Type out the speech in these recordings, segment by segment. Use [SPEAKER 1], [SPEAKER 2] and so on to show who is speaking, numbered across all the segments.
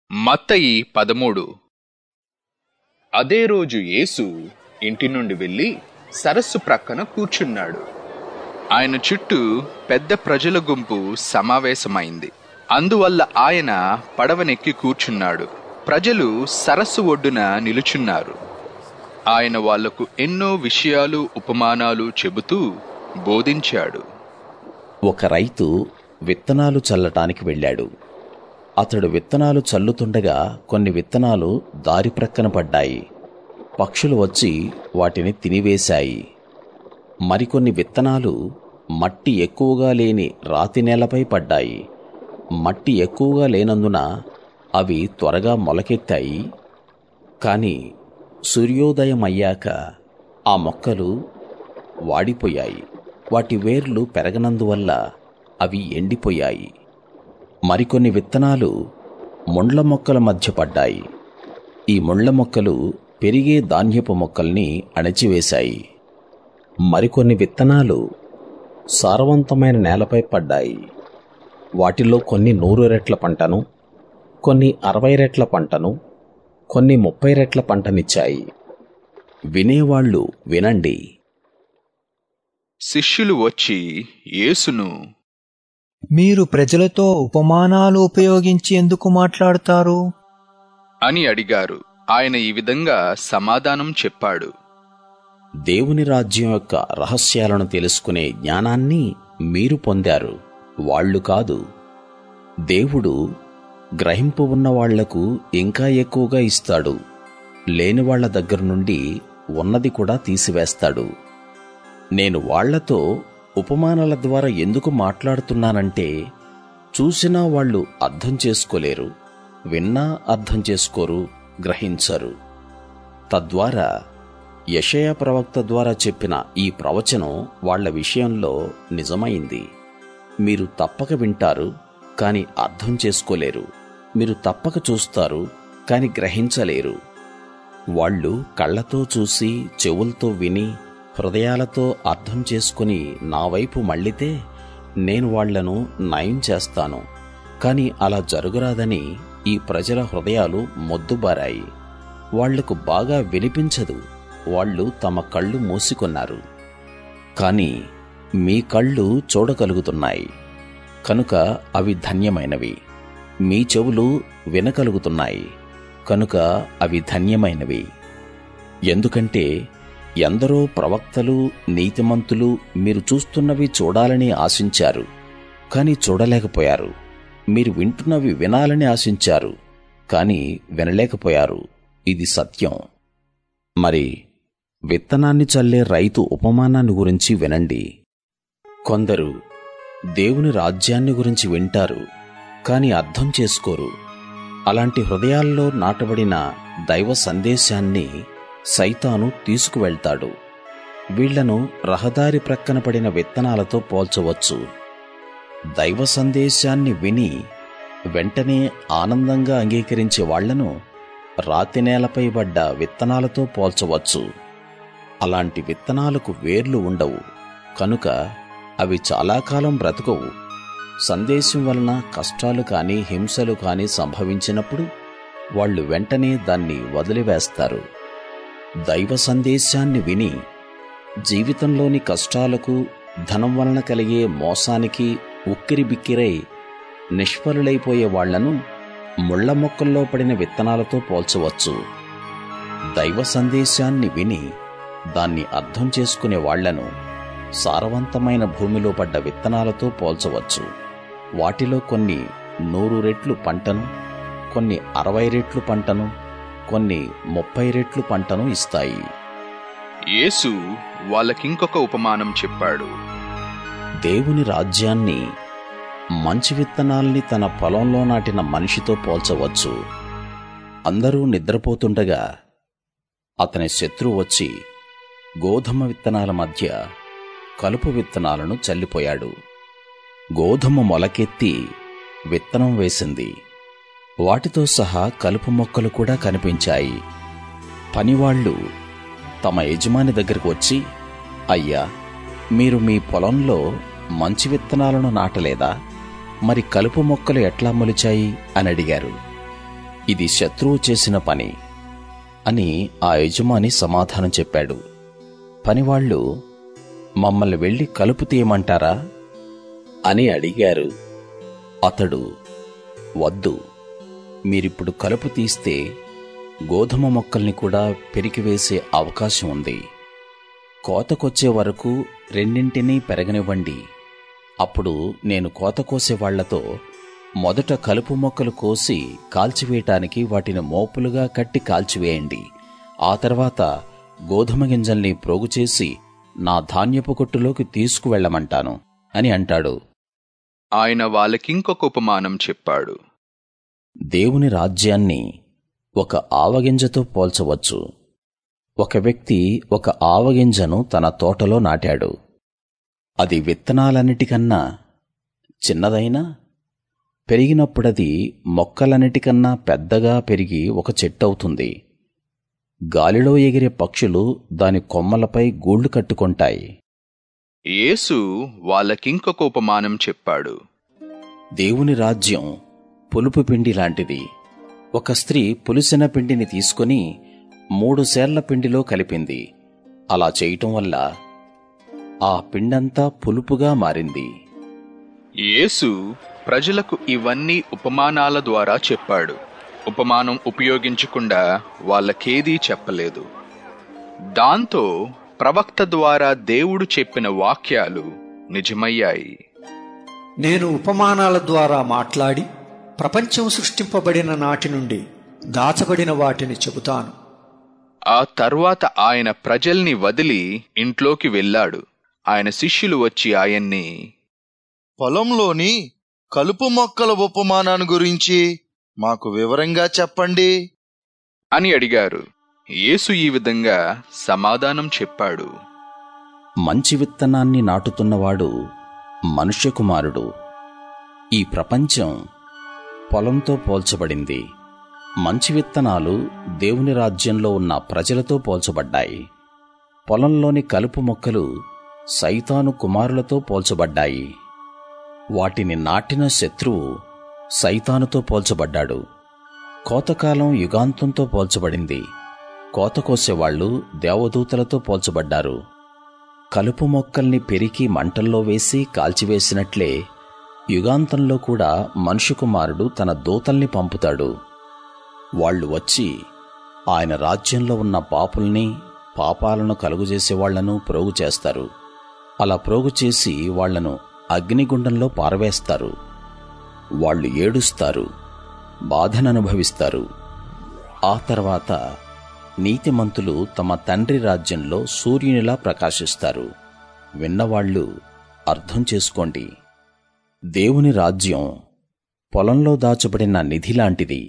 [SPEAKER 1] మత్తయి పదమూడు అదే రోజు యేసు ఇంటి నుండి వెళ్ళి సరస్సు ప్రక్కన కూర్చున్నాడు ఆయన చుట్టూ పెద్ద ప్రజల గుంపు సమావేశమైంది అందువల్ల ఆయన పడవనెక్కి కూర్చున్నాడు ప్రజలు సరస్సు ఒడ్డున నిలుచున్నారు ఆయన వాళ్లకు ఎన్నో విషయాలు ఉపమానాలు చెబుతూ బోధించాడు
[SPEAKER 2] ఒక రైతు విత్తనాలు చల్లటానికి వెళ్ళాడు అతడు విత్తనాలు చల్లుతుండగా కొన్ని విత్తనాలు దారి ప్రక్కన పడ్డాయి పక్షులు వచ్చి వాటిని తినివేశాయి మరికొన్ని విత్తనాలు మట్టి ఎక్కువగా లేని రాతి నేలపై పడ్డాయి మట్టి ఎక్కువగా లేనందున అవి త్వరగా మొలకెత్తాయి కాని సూర్యోదయం అయ్యాక ఆ మొక్కలు వాడిపోయాయి వాటి వేర్లు పెరగనందువల్ల అవి ఎండిపోయాయి మరికొన్ని విత్తనాలు ముండ్ల మొక్కల మధ్య పడ్డాయి ఈ ముళ్ళ మొక్కలు పెరిగే ధాన్యపు మొక్కల్ని అణచివేశాయి మరికొన్ని విత్తనాలు సారవంతమైన నేలపై పడ్డాయి వాటిలో కొన్ని నూరు రెట్ల పంటను కొన్ని అరవై రెట్ల పంటను కొన్ని ముప్పై రెట్ల పంటనిచ్చాయి వినేవాళ్ళు వినండి
[SPEAKER 1] శిష్యులు వచ్చి యేసును
[SPEAKER 3] మీరు ప్రజలతో ఉపమానాలు ఉపయోగించి ఎందుకు మాట్లాడతారు
[SPEAKER 1] అని అడిగారు ఆయన ఈ విధంగా సమాధానం చెప్పాడు
[SPEAKER 2] దేవుని రాజ్యం యొక్క రహస్యాలను తెలుసుకునే జ్ఞానాన్ని మీరు పొందారు వాళ్ళు కాదు దేవుడు గ్రహింపు ఉన్న వాళ్లకు ఇంకా ఎక్కువగా ఇస్తాడు లేని వాళ్ళ దగ్గర నుండి ఉన్నది కూడా తీసివేస్తాడు నేను వాళ్లతో ఉపమానాల ద్వారా ఎందుకు మాట్లాడుతున్నానంటే చూసినా వాళ్ళు అర్థం చేసుకోలేరు విన్నా అర్థం చేసుకోరు గ్రహించరు తద్వారా యెషయా ప్రవక్త ద్వారా చెప్పిన ఈ ప్రవచనం వాళ్ళ విషయంలో నిజమైంది మీరు తప్పక వింటారు కాని అర్థం చేసుకోలేరు మీరు తప్పక చూస్తారు కాని గ్రహించలేరు వాళ్ళు కళ్ళతో చూసి చెవులతో విని హృదయాలతో అర్థం చేసుకుని నా వైపు మళ్ళితే నేను వాళ్లను నయం చేస్తాను కాని అలా జరుగురాదని ఈ ప్రజల హృదయాలు మొద్దుబారాయి వాళ్లకు బాగా వినిపించదు వాళ్ళు తమ కళ్ళు మూసుకున్నారు కాని మీ కళ్ళు చూడగలుగుతున్నాయి కనుక అవి ధన్యమైనవి మీ చెవులు వినగలుగుతున్నాయి కనుక అవి ధన్యమైనవి ఎందుకంటే ఎందరో ప్రవక్తలు నీతిమంతులు మీరు చూస్తున్నవి చూడాలని ఆశించారు కాని చూడలేకపోయారు మీరు వింటున్నవి వినాలని ఆశించారు కాని వినలేకపోయారు ఇది సత్యం మరి విత్తనాన్ని చల్లే రైతు ఉపమానాన్ని గురించి వినండి కొందరు దేవుని రాజ్యాన్ని గురించి వింటారు కాని అర్థం చేసుకోరు అలాంటి హృదయాల్లో నాటబడిన దైవ సందేశాన్ని సైతాను తీసుకువెళ్తాడు వీళ్లను రహదారి ప్రక్కన పడిన విత్తనాలతో పోల్చవచ్చు దైవ సందేశాన్ని విని వెంటనే ఆనందంగా అంగీకరించే వాళ్లను రాతి నేలపై పడ్డ విత్తనాలతో పోల్చవచ్చు అలాంటి విత్తనాలకు వేర్లు ఉండవు కనుక అవి చాలా కాలం బ్రతకవు సందేశం వలన కష్టాలు కాని హింసలు కాని సంభవించినప్పుడు వాళ్ళు వెంటనే దాన్ని వదిలివేస్తారు దైవ సందేశాన్ని విని జీవితంలోని కష్టాలకు ధనం వలన కలిగే మోసానికి ఉక్కిరిబిక్కిరై నిష్ఫలులైపోయే వాళ్లను ముళ్ళ మొక్కల్లో పడిన విత్తనాలతో పోల్చవచ్చు దైవ సందేశాన్ని విని దాన్ని అర్థం చేసుకునే వాళ్లను సారవంతమైన భూమిలో పడ్డ విత్తనాలతో పోల్చవచ్చు వాటిలో కొన్ని నూరు రెట్లు పంటను కొన్ని అరవై రెట్లు పంటను కొన్ని ముప్పై రెట్లు పంటను ఇస్తాయి
[SPEAKER 1] యేసు వాళ్ళకింకొక ఉపమానం చెప్పాడు
[SPEAKER 2] దేవుని రాజ్యాన్ని మంచి విత్తనాల్ని తన పొలంలో నాటిన మనిషితో పోల్చవచ్చు అందరూ నిద్రపోతుండగా అతని శత్రువు వచ్చి గోధుమ విత్తనాల మధ్య కలుపు విత్తనాలను చల్లిపోయాడు గోధుమ మొలకెత్తి విత్తనం వేసింది వాటితో సహా కలుపు మొక్కలు కూడా కనిపించాయి పనివాళ్ళు తమ యజమాని దగ్గరకు వచ్చి అయ్యా మీరు మీ పొలంలో మంచి విత్తనాలను నాటలేదా మరి కలుపు మొక్కలు ఎట్లా మొలిచాయి అని అడిగారు ఇది శత్రువు చేసిన పని అని ఆ యజమాని సమాధానం చెప్పాడు పనివాళ్ళు మమ్మల్ని వెళ్ళి కలుపు తీయమంటారా అని అడిగారు అతడు వద్దు మీరిప్పుడు కలుపు తీస్తే గోధుమ మొక్కల్ని కూడా పెరికివేసే అవకాశం ఉంది కోతకొచ్చే వరకు రెండింటినీ పెరగనివ్వండి అప్పుడు నేను కోత కోసే వాళ్లతో మొదట కలుపు మొక్కలు కోసి కాల్చివేయటానికి వాటిని మోపులుగా కట్టి కాల్చివేయండి ఆ తర్వాత గోధుమ గింజల్ని ప్రోగు చేసి నా ధాన్యపు కొట్టులోకి తీసుకువెళ్ళమంటాను అని అంటాడు
[SPEAKER 1] ఆయన వాళ్ళకింకొక ఉపమానం చెప్పాడు
[SPEAKER 2] దేవుని రాజ్యాన్ని ఒక ఆవగింజతో పోల్చవచ్చు ఒక వ్యక్తి ఒక ఆవగింజను తన తోటలో నాటాడు అది విత్తనాలన్నిటికన్నా చిన్నదైనా పెరిగినప్పుడది మొక్కలన్నిటికన్నా పెద్దగా పెరిగి ఒక చెట్టవుతుంది గాలిలో ఎగిరే పక్షులు దాని కొమ్మలపై గూళ్లు కట్టుకొంటాయి
[SPEAKER 1] యేసు వాళ్ళకింకొక ఉపమానం చెప్పాడు
[SPEAKER 2] దేవుని రాజ్యం పులుపు పిండి లాంటిది ఒక స్త్రీ పులిసిన పిండిని తీసుకుని మూడు సేర్ల పిండిలో కలిపింది అలా చేయటం వల్ల ఆ పిండంతా పులుపుగా మారింది
[SPEAKER 1] యేసు ప్రజలకు ఇవన్నీ ఉపమానాల ద్వారా చెప్పాడు ఉపమానం ఉపయోగించకుండా వాళ్ళకేదీ చెప్పలేదు దాంతో ప్రవక్త ద్వారా దేవుడు చెప్పిన వాక్యాలు నిజమయ్యాయి
[SPEAKER 4] నేను ఉపమానాల ద్వారా మాట్లాడి ప్రపంచం సృష్టింపబడిన నాటి నుండి దాచబడిన వాటిని చెబుతాను
[SPEAKER 1] ఆ తర్వాత ఆయన ప్రజల్ని వదిలి ఇంట్లోకి వెళ్ళాడు ఆయన శిష్యులు వచ్చి ఆయన్ని
[SPEAKER 5] పొలంలోని కలుపు మొక్కల ఉపమానాన్ని గురించి మాకు వివరంగా చెప్పండి
[SPEAKER 1] అని అడిగారు యేసు ఈ విధంగా సమాధానం చెప్పాడు
[SPEAKER 2] మంచి విత్తనాన్ని నాటుతున్నవాడు మనుష్య కుమారుడు ఈ ప్రపంచం పొలంతో పోల్చబడింది మంచి విత్తనాలు దేవుని రాజ్యంలో ఉన్న ప్రజలతో పోల్చబడ్డాయి పొలంలోని కలుపు మొక్కలు సైతాను కుమారులతో పోల్చబడ్డాయి వాటిని నాటిన శత్రువు సైతానుతో పోల్చబడ్డాడు కోతకాలం యుగాంతంతో పోల్చబడింది కోత కోసేవాళ్లు దేవదూతలతో పోల్చబడ్డారు కలుపు మొక్కల్ని పెరికి మంటల్లో వేసి కాల్చివేసినట్లే యుగాంతంలో కూడా మనుష్య కుమారుడు తన దూతల్ని పంపుతాడు వాళ్ళు వచ్చి ఆయన రాజ్యంలో ఉన్న పాపుల్ని పాపాలను కలుగుజేసేవాళ్లను ప్రోగు చేస్తారు అలా ప్రోగు చేసి వాళ్లను అగ్నిగుండంలో పారవేస్తారు వాళ్ళు ఏడుస్తారు బాధననుభవిస్తారు ఆ తర్వాత నీతిమంతులు తమ తండ్రి రాజ్యంలో సూర్యునిలా ప్రకాశిస్తారు విన్నవాళ్ళు అర్థం చేసుకోండి దేవుని రాజ్యం పొలంలో దాచబడిన నిధి లాంటిది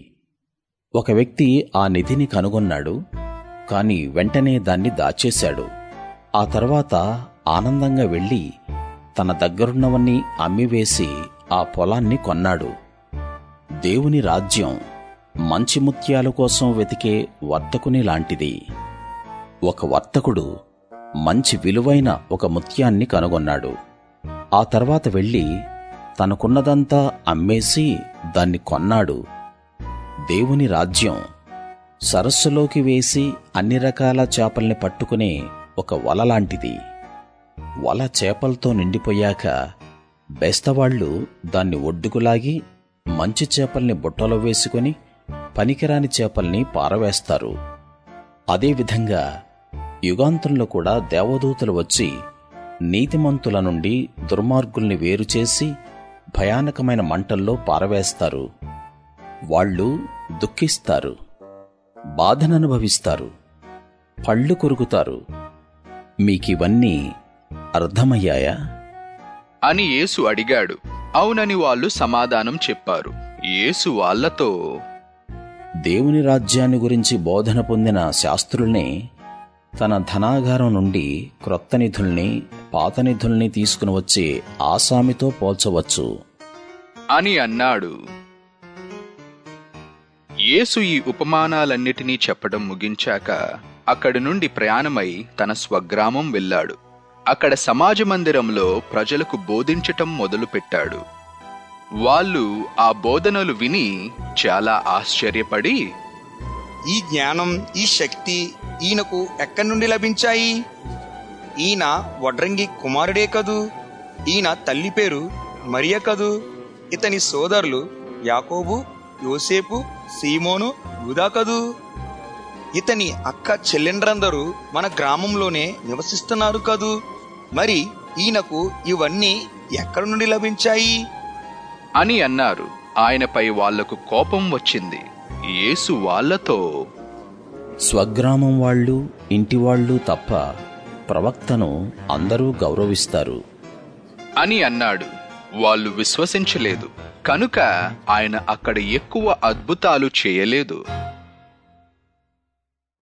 [SPEAKER 2] ఒక వ్యక్తి ఆ నిధిని కనుగొన్నాడు కాని వెంటనే దాన్ని దాచేశాడు ఆ తర్వాత ఆనందంగా వెళ్ళి తన దగ్గరున్నవన్నీ అమ్మివేసి ఆ పొలాన్ని కొన్నాడు దేవుని రాజ్యం మంచి ముత్యాల కోసం వెతికే వర్తకుని లాంటిది ఒక వర్తకుడు మంచి విలువైన ఒక ముత్యాన్ని కనుగొన్నాడు ఆ తర్వాత వెళ్ళి తనకున్నదంతా అమ్మేసి దాన్ని కొన్నాడు దేవుని రాజ్యం సరస్సులోకి వేసి అన్ని రకాల చేపల్ని పట్టుకునే ఒక వల లాంటిది వల చేపలతో నిండిపోయాక బెస్తవాళ్లు దాన్ని ఒడ్డుకులాగి మంచి చేపల్ని బుట్టలో వేసుకుని పనికిరాని చేపల్ని పారవేస్తారు అదేవిధంగా యుగాంతంలో కూడా దేవదూతలు వచ్చి నీతిమంతుల నుండి దుర్మార్గుల్ని వేరుచేసి భయానకమైన మంటల్లో పారవేస్తారు వాళ్ళు దుఃఖిస్తారు బాధననుభవిస్తారు పళ్ళు కొరుకుతారు మీకివన్నీ అర్థమయ్యాయా
[SPEAKER 1] అని యేసు అడిగాడు అవునని వాళ్ళు సమాధానం చెప్పారు యేసు వాళ్ళతో
[SPEAKER 2] దేవుని రాజ్యాన్ని గురించి బోధన పొందిన శాస్త్రుల్ని తన ధనాగారం నుండి క్రొత్త నిధుల్ని పాత నిధుల్ని తీసుకుని వచ్చే ఆసామితో పోల్చవచ్చు
[SPEAKER 1] అని అన్నాడు యేసు ఈ ఉపమానాలన్నిటినీ చెప్పడం ముగించాక అక్కడి నుండి ప్రయాణమై తన స్వగ్రామం వెళ్ళాడు అక్కడ సమాజ మందిరంలో ప్రజలకు బోధించటం మొదలుపెట్టాడు వాళ్ళు ఆ బోధనలు విని చాలా ఆశ్చర్యపడి
[SPEAKER 6] ఈ జ్ఞానం ఈ శక్తి ఈయనకు ఎక్కడి నుండి లభించాయి ఈయన వడ్రంగి కుమారుడే కదూ ఈయన తల్లి పేరు మరియ కదూ ఇతని సోదరులు యాకోబు యోసేపు సీమోను యూదా కదూ ఇతని అక్క చెల్లెండ్రందరూ మన గ్రామంలోనే నివసిస్తున్నారు కదూ మరి ఈయనకు ఇవన్నీ ఎక్కడి నుండి లభించాయి
[SPEAKER 1] అని అన్నారు ఆయనపై వాళ్లకు కోపం వచ్చింది యేసు వాళ్ళతో
[SPEAKER 2] స్వగ్రామం వాళ్ళు ఇంటివాళ్ళు తప్ప ప్రవక్తను అందరూ గౌరవిస్తారు
[SPEAKER 1] అని అన్నాడు వాళ్ళు విశ్వసించలేదు కనుక ఆయన అక్కడ ఎక్కువ అద్భుతాలు చేయలేదు